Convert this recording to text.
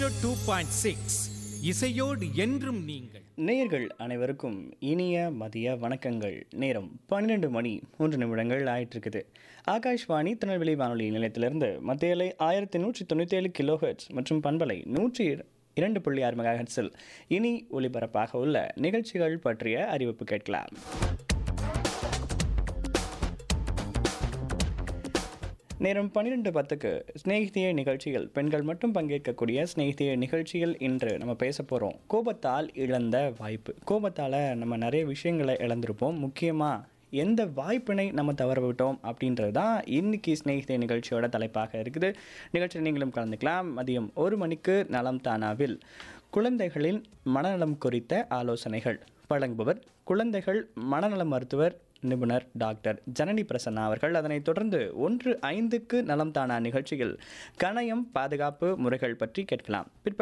two point six இசையோடு என்றும் நீங்கள் நேயர்கள் அனைவருக்கும் இனிய மதிய வணக்கங்கள் நேரம் பன்னிரெண்டு மணி மூன்று நிமிடங்கள் ஆயிட்டிருக்குது ஆகாஷ்வாணி திருநெல்வேலி வானொலி நிலையத்திலிருந்து மத்திய அலை ஆயிரத்தி நூற்றி தொண்ணூற்றி ஏழு கிலோஹெட்ஸ் மற்றும் பண்பலை நூற்றி இர- இரண்டு புள்ளி ஆறு மெகாஹெட்ஸில் இனி ஒளிபரப்பாக உள்ள நிகழ்ச்சிகள் பற்றிய அறிவிப்பு கேட்கலாம் நேரம் பன்னிரெண்டு பத்துக்கு ஸ்நேகிதிய நிகழ்ச்சிகள் பெண்கள் மட்டும் பங்கேற்கக்கூடிய ஸ்நேகிதிய நிகழ்ச்சிகள் இன்று நம்ம பேச போகிறோம் கோபத்தால் இழந்த வாய்ப்பு கோபத்தால் நம்ம நிறைய விஷயங்களை இழந்திருப்போம் முக்கியமாக எந்த வாய்ப்பினை நம்ம தவற விட்டோம் அப்படின்றது தான் இன்னைக்கு ஸ்நேகிதிய நிகழ்ச்சியோட தலைப்பாக இருக்குது நிகழ்ச்சியில் நீங்களும் கலந்துக்கலாம் மதியம் ஒரு மணிக்கு நலம் தானாவில் குழந்தைகளின் மனநலம் குறித்த ஆலோசனைகள் வழங்குபவர் குழந்தைகள் மனநல மருத்துவர் நிபுணர் டாக்டர் ஜனனி பிரசன்னா அவர்கள் அதனைத் தொடர்ந்து ஒன்று ஐந்துக்கு நலம் தானா நிகழ்ச்சியில் கணயம் பாதுகாப்பு முறைகள் பற்றி கேட்கலாம் பிற்பகல்